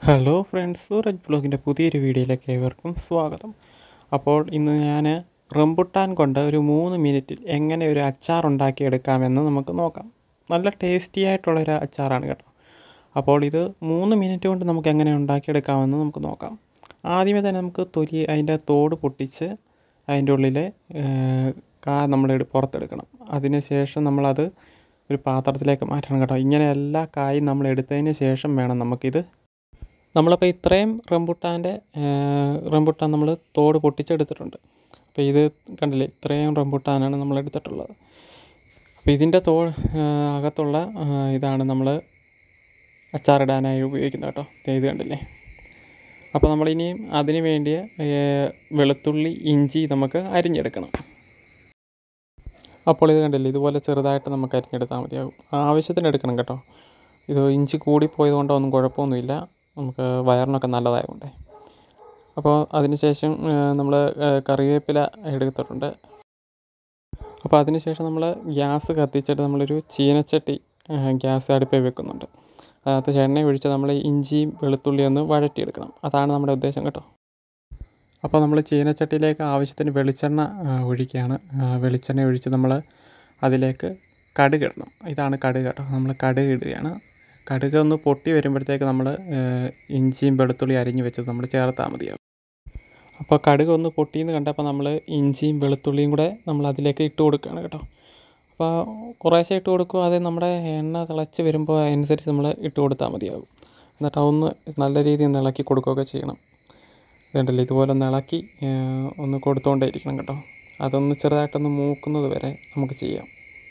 hello friends Sooraj ബ്ലോഗിൻ്റെ പുതിയൊരു വീഡിയോയിലേക്ക് ഏവർക്കും സ്വാഗതം അപ്പോൾ ഇന്ന് ഞാൻ റംബുട്ടാൻ കൊണ്ട് ഒരു മൂന്ന് മിനിറ്റിൽ എങ്ങനെ ഒരു അച്ചാർ ഉണ്ടാക്കിയെടുക്കാമെന്ന് നമുക്ക് നോക്കാം നല്ല ടേസ്റ്റി ആയിട്ടുള്ളൊരു അച്ചാറാണ് കേട്ടോ അപ്പോൾ ഇത് മൂന്ന് മിനിറ്റ് കൊണ്ട് നമുക്ക് എങ്ങനെ ഉണ്ടാക്കിയെടുക്കാമെന്ന് നമുക്ക് നോക്കാം ആദ്യമേ തന്നെ നമുക്ക് തൊലി അതിൻ്റെ തോട് പൊട്ടിച്ച് അതിൻ്റെ ഉള്ളിലെ ഏഹ്, കാ നമ്മൾ എടു- പുറത്തെടുക്കണം അതിന് ശേഷം നമ്മളത് ഒരു പാത്രത്തിലേക്ക് മാറ്റണം കേട്ടോ ഇങ്ങനെ എല്ലാ കായും നമ്മൾ എടുത്തതിന് ശേഷം വേണം നമുക്കിത് നമ്മളപ്പോൾ ഇത്രയും റംബുട്ടാൻ്റെ റംബുട്ടാൻ നമ്മൾ തോട് പൊട്ടിച്ചെടുത്തിട്ടുണ്ട് അപ്പോൾ ഇത് കണ്ടില്ലേ ഇത്രയും റംബുട്ടാനാണ് നമ്മൾ എടുത്തിട്ടുള്ളത് അപ്പോൾ ഇതിൻ്റെ തോ ആ, അകത്തുള്ള ആ, ഇതാണ് നമ്മൾ അച്ചാറിടാനായി ഉപയോഗിക്കുന്നത് കേട്ടോ ദേ ഇത് കണ്ടില്ലേ അപ്പോൾ നമ്മളിനിയും അതിന് വേണ്ടിയ ഏ, വെളുത്തുള്ളി ഇഞ്ചി നമുക്ക് അരിഞ്ഞെടുക്കണം അപ്പോൾ ഇത് കണ്ടില്ലേ ഇതുപോലെ ചെറുതായിട്ട് നമുക്ക് അരിഞ്ഞെടുത്താൽ മതിയാകും ആവശ്യത്തിന് എടുക്കണം കേട്ടോ ഇത് ഇഞ്ചി കൂടിപ്പോയത് ഒന്നും കുഴപ്പമൊന്നുമില്ല നമുക്ക് വയറിനൊക്കെ നല്ലതായതുകൊണ്ട് അപ്പോൾ അതിനുശേഷം നമ്മൾ കറിവേപ്പില എടുത്തിട്ടുണ്ട് അപ്പോൾ അതിനുശേഷം നമ്മൾ ഗ്യാസ് കത്തിച്ചിട്ട് നമ്മളൊരു ചീനച്ചട്ടി ആ, ഗ്യാസ് അടുപ്പിൽ വെക്കുന്നുണ്ട് അതിനകത്ത് എണ്ണ ഒഴിച്ച് നമ്മൾ ഇഞ്ചിയും വെളുത്തുള്ളിയും ഒന്ന് വഴറ്റിയെടുക്കണം അതാണ് നമ്മുടെ ഉദ്ദേശം കേട്ടോ അപ്പോൾ നമ്മൾ ചീനച്ചട്ടിയിലേക്ക് ആവശ്യത്തിന് വെളിച്ചെണ്ണ ആ, ഒഴിക്കുകയാണ് ആ, വെളിച്ചെണ്ണ ഒഴിച്ച് നമ്മൾ അതിലേക്ക് കടുക് ഇടണം ഇതാണ് കടുക് കേട്ടോ നമ്മൾ കടുക് ഇടുകയാണ് കടുക് ഒന്ന് പൊട്ടി വരുമ്പോഴത്തേക്ക് നമ്മൾ ഇഞ്ചിയും വെളുത്തുള്ളി അരിഞ്ഞ് വെച്ചത് നമ്മൾ ചേർത്താൽ മതിയാവും അപ്പോൾ കടുക് ഒന്ന് പൊട്ടിയെന്ന് കണ്ടപ്പോൾ നമ്മൾ ഇഞ്ചിയും വെളുത്തുള്ളിയും കൂടെ നമ്മൾ അതിലേക്ക് ഇട്ട് കൊടുക്കുകയാണ് കേട്ടോ അപ്പോൾ കുറേശ്ശെ ഇട്ട് കൊടുക്കുക അത് നമ്മുടെ എണ്ണ തിളച്ച് വരുമ്പോൾ അനുസരിച്ച് നമ്മൾ ഇട്ട് കൊടുത്താൽ മതിയാവും എന്നിട്ട് അതൊന്ന് നല്ല രീതിയിൽ ഒന്ന് ഇളക്കി കൊടുക്കുകയൊക്കെ ചെയ്യണം ഇതുണ്ടല്ലോ ഇതുപോലെ ഒന്ന് ഇളക്കി ഏഹ്, ഒന്ന് കൊടുത്തുകൊണ്ടേ ഇരിക്കണം കേട്ടോ അതൊന്ന് ചെറുതായിട്ടൊന്ന് മൂക്കുന്നത് വരെ നമുക്ക് ചെയ്യാം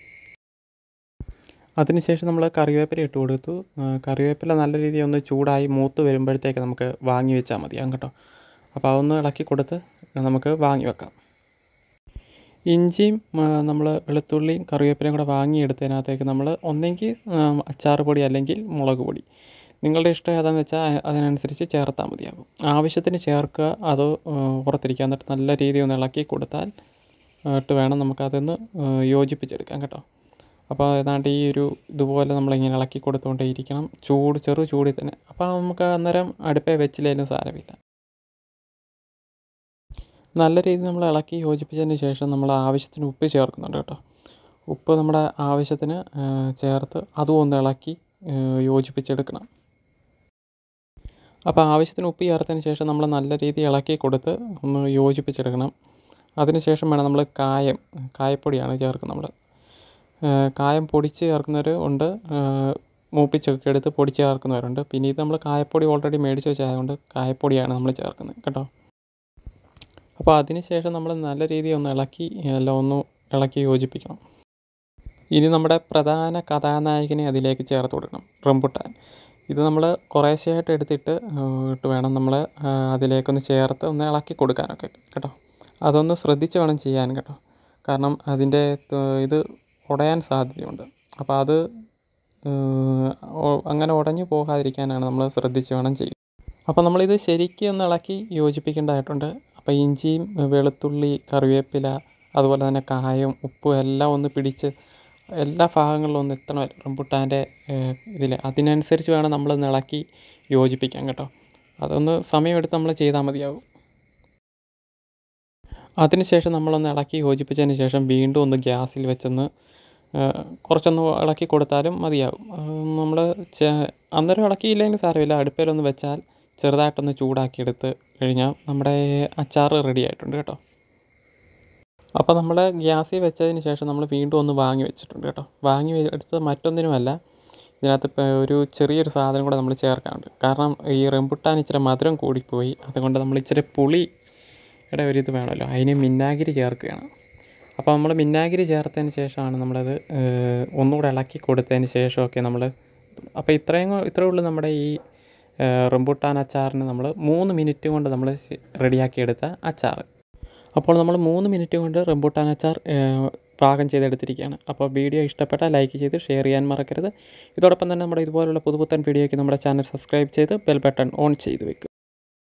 അതിനുശേഷം നമ്മൾ കറിവേപ്പില ഇട്ട് കൊടുത്തു ആ, കറിവേപ്പില നല്ല രീതിയിൽ ഒന്ന് ചൂടായി മൂത്ത് വരുമ്പോഴത്തേക്ക് നമുക്ക് വാങ്ങി വെച്ചാൽ മതിയാകും കേട്ടോ അപ്പോൾ അതൊന്ന് ഇളക്കി കൊടുത്ത് നമുക്ക് വാങ്ങി വെക്കാം ഇഞ്ചിയും നമ്മൾ വെളുത്തുള്ളിയും കറിവേപ്പിലയും കൂടെ വാങ്ങിയെടുത്തതിനകത്തേക്ക് നമ്മൾ ഒന്നെങ്കിൽ അച്ചാർ പൊടി അല്ലെങ്കിൽ മുളക് പൊടി നിങ്ങളുടെ ഇഷ്ടം ഏതാണെന്ന് വെച്ചാൽ അ- അതിനനുസരിച്ച് ചേർത്താൽ മതിയാകും ആവശ്യത്തിന് ചേർക്കുക അത് പുറത്തിരിക്കുക എന്നിട്ട് നല്ല രീതിയിൽ ഒന്ന് ഇളക്കി കൊടുത്താൽ ആ, ഇട്ട് വേണം നമുക്കതൊന്ന് ആ, യോജിപ്പിച്ചെടുക്കാം കേട്ടോ അപ്പോൾ ഏതാണ്ട് ഈ ഒരു ഇതുപോലെ നമ്മളിങ്ങനെ ഇളക്കി കൊടുത്തുകൊണ്ടേ ഇരിക്കണം ചൂട് ചെറു ചൂടിൽ തന്നെ അപ്പോൾ നമുക്ക് അന്നേരം അടുപ്പേ വെച്ചില്ലേലും സാരമില്ല നല്ല രീതിയിൽ നമ്മൾ ഇളക്കി യോജിപ്പിച്ചതിന് ശേഷം നമ്മൾ ആവശ്യത്തിന് ഉപ്പ് ചേർക്കുന്നുണ്ട് കേട്ടോ ഉപ്പ് നമ്മുടെ ആവശ്യത്തിന് ആ, ചേർത്ത് അതും ഒന്ന് ഇളക്കി ആ, യോജിപ്പിച്ചെടുക്കണം അപ്പോൾ ആവശ്യത്തിന് ഉപ്പ് ചേർത്തതിന് ശേഷം നമ്മൾ നല്ല രീതിയിൽ ഇളക്കി കൊടുത്ത് ഒന്ന് യോജിപ്പിച്ചെടുക്കണം അതിനുശേഷം വേണം നമ്മൾ കായം കായപ്പൊടിയാണ് ചേർക്കുന്നത് നമ്മൾ കായം പൊടിച്ച് ചേർക്കുന്നവർ ഉണ്ട് മൂപ്പിച്ചൊക്കെ എടുത്ത് പൊടിച്ച് ചേർക്കുന്നവരുണ്ട് പിന്നെ ഇത് നമ്മൾ കായപ്പൊടി ഓൾറെഡി മേടിച്ച് വെച്ചതുകൊണ്ട് കായപ്പൊടിയാണ് നമ്മൾ ചേർക്കുന്നത് കേട്ടോ അപ്പോൾ അതിന് ശേഷം നമ്മൾ നല്ല രീതിയിൽ ഒന്ന് ഇളക്കി എല്ലാം ഒന്ന് ഇളക്കി യോജിപ്പിക്കണം ഇനി നമ്മുടെ പ്രധാന കഥാനായകനെ അതിലേക്ക് ചേർത്ത് കൊടുക്കണം റംബുട്ടാൻ ഇത് നമ്മൾ കുറേശ്ശെയായിട്ട് എടുത്തിട്ട് ആ, ഇട്ട് വേണം നമ്മൾ അതിലേക്കൊന്ന് ചേർത്ത് ഒന്ന് ഇളക്കി കൊടുക്കാനൊക്കെ കേട്ടോ അതൊന്ന് ശ്രദ്ധിച്ച് വേണം ചെയ്യാൻ കേട്ടോ കാരണം അതിൻ്റെ ത- ഇത് ഉടയാൻ സാധ്യതയുണ്ട് അപ്പോൾ അത് ഏഹ്, ഒ- അങ്ങനെ ഉടഞ്ഞു പോകാതിരിക്കാനാണ് നമ്മൾ ശ്രദ്ധിച്ച് വേണം ചെയ്യാൻ അപ്പോൾ നമ്മളിത് ശരിക്കും ഒന്ന് ഇളക്കി യോജിപ്പിക്കേണ്ടതായിട്ടുണ്ട് അപ്പോൾ ഇഞ്ചിയും വെളുത്തുള്ളി കറിവേപ്പില അതുപോലെ തന്നെ കായം ഉപ്പും എല്ലാം ഒന്ന് പിടിച്ച് എല്ലാ ഭാഗങ്ങളിലും ഒന്ന് എത്തണം റംബുട്ടാൻ്റെ ഇതിൽ അതിനനുസരിച്ച് വേണം നമ്മളൊന്ന് ഇളക്കി യോജിപ്പിക്കാൻ കേട്ടോ അതൊന്ന് സമയമെടുത്ത് നമ്മൾ ചെയ്താൽ മതിയാവും അതിനുശേഷം നമ്മളൊന്ന് ഇളക്കി യോജിപ്പിച്ചതിന് ശേഷം വീണ്ടും ഒന്ന് ഗ്യാസിൽ വെച്ചൊന്ന് ആ, കുറച്ചൊന്ന് ഇളക്കി കൊടുത്താലും മതിയാകും നമ്മൾ അന്നേരം ഇളക്കിയില്ലെങ്കിൽ സാരമില്ല അടുപ്പിലൊന്ന് വെച്ചാൽ ചെറുതായിട്ടൊന്ന് ചൂടാക്കിയെടുത്ത് കഴിഞ്ഞാൽ നമ്മുടെ അച്ചാർ റെഡി ആയിട്ടുണ്ട് കേട്ടോ അപ്പോൾ നമ്മൾ ഗ്യാസിൽ വെച്ചതിന് ശേഷം നമ്മൾ വീണ്ടും ഒന്ന് വാങ്ങി വെച്ചിട്ടുണ്ട് കേട്ടോ വാങ്ങി വെ- എടുത്തത് മറ്റൊന്നിനുമല്ല ഇതിനകത്ത് ഇപ്പോൾ ഒരു ചെറിയൊരു സാധനം കൂടെ നമ്മൾ ചേർക്കാനുണ്ട് കാരണം ഈ റംബുട്ടാൻ ഇച്ചിരി മധുരം കൂടിപ്പോയി അതുകൊണ്ട് നമ്മൾ ഇച്ചിരി പുളിയുടെ ഒരു ഇത് വേണമല്ലോ അതിന് മിന്നാഗിരി ചേർക്കുകയാണ് അപ്പോൾ നമ്മൾ മിന്നാഗിരി ചേർത്തതിന് ശേഷമാണ് നമ്മളത് ഏഹ്, ഒന്നുകൂടെ ഇളക്കി കൊടുത്തതിന് ശേഷമൊക്കെ നമ്മൾ അപ്പോൾ ഇത്രയും കൊ- ഇത്രയേ ഉള്ളൂ നമ്മുടെ ഈ ഏഹ്, റംബുട്ടാൻ അച്ചാറിന് നമ്മൾ മൂന്ന് മിനിറ്റ് കൊണ്ട് നമ്മൾ റെഡിയാക്കിയെടുത്ത അച്ചാർ അപ്പോൾ നമ്മൾ മൂന്ന് മിനിറ്റ് കൊണ്ട് റംബുട്ടാൻ അച്ചാർ ഏഹ്, പാകം ചെയ്തെടുത്തിരിക്കുകയാണ് അപ്പോൾ വീഡിയോ ഇഷ്ടപ്പെട്ടാൽ ലൈക്ക് ചെയ്ത് ഷെയർ ചെയ്യാൻ മറക്കരുത് ഇതോടൊപ്പം തന്നെ നമ്മുടെ ഇതുപോലുള്ള പുതുപുത്തൻ വീഡിയോയ്ക്ക് നമ്മുടെ ചാനൽ സബ്സ്ക്രൈബ് ചെയ്ത് ബെൽ ബട്ടൺ ഓൺ ചെയ്ത് വെക്കുക